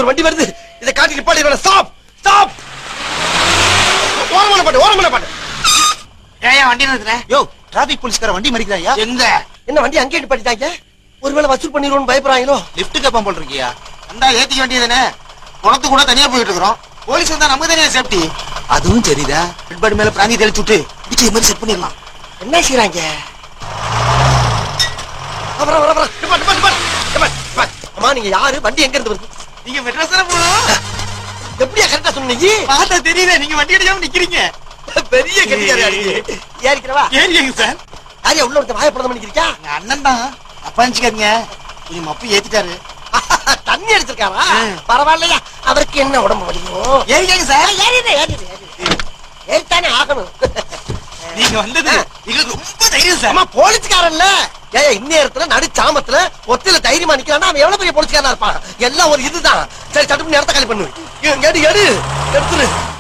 ஒரு வண்டி வருது இதை காட்டி நிப்பாட்டி ஸ்டாப் ஸ்டாப் ஓரமான பாட்டு ஓரமான பாட்டு ஏன் வண்டி நிறுத்துற யோ டிராபிக் போலீஸ்கார வண்டி மறிக்கிறாயா எங்க என்ன வண்டி அங்கேயே நிப்பாட்டிட்டாங்க ஒருவேளை வசூல் பண்ணிடுவோம்னு பயப்படுறாங்களோ லிப்ட் கேப்பான் போல் இருக்கியா வந்தா ஏத்திக்க வேண்டியதுதானே குளத்து கூட தனியா போயிட்டு இருக்கிறோம் போலீஸ் வந்தா நமக்கு தனியா சேஃப்டி அதுவும் சரிதா ஹெட்பாடி மேல பிராந்தி தெளிச்சு விட்டு பிச்சை மாதிரி செட் பண்ணிடலாம் என்ன செய்யறாங்க அப்புறம் வர வர நிப்பாட்டு நிப்பாட்டு நிப்பாட்டு நிப்பாட்டு, நிப்பாட்டு. அம்மா நீங்க யாரு வண்டி எங்க இருந்து வருது நீங்க மெட்ராஸ் தானே போகணும் எப்படியா கரெக்டா சொன்னீங்க பார்த்தா தெரியல நீங்க வண்டி அடிக்காம நிக்கிறீங்க பெரிய கட்டிக்காரி ஏறிக்கிறவா ஏறிங்க சார் யாரையா உள்ள ஒருத்த வாயப்படம் பண்ணிக்கிறியா எங்க அண்ணன் தான் அப்பா நினைச்சுக்காதீங்க கொஞ்சம் மப்பு ஏத்திட்டாரு தண்ணி அடிச்சிருக்காரா ம். பரவாயில்லையா அவருக்கு என்ன உடம்பு வலிக்கும் ஏறிக்கங்க சார் ஏறிடு ஏறிடு ஏறிடு ஏறித்தானே ஆகணும் நீங்க வந்தது எங்களுக்கு ரொம்ப தைரியம் சார் அம்மா போலீஸ்காரன்ல ஏயா இந்நேரத்துல நடு சாமத்துல ஒத்தில தைரியமா நிக்கிறான்னா அவன் எவ்வளவு பெரிய போலீஸ்காரனா இருப்பான் எல்லாம் ஒரு இதுதான் சரி சட்டுப்பு நேரத்தை காலி பண்ணு எடு எடு எடுத்துரு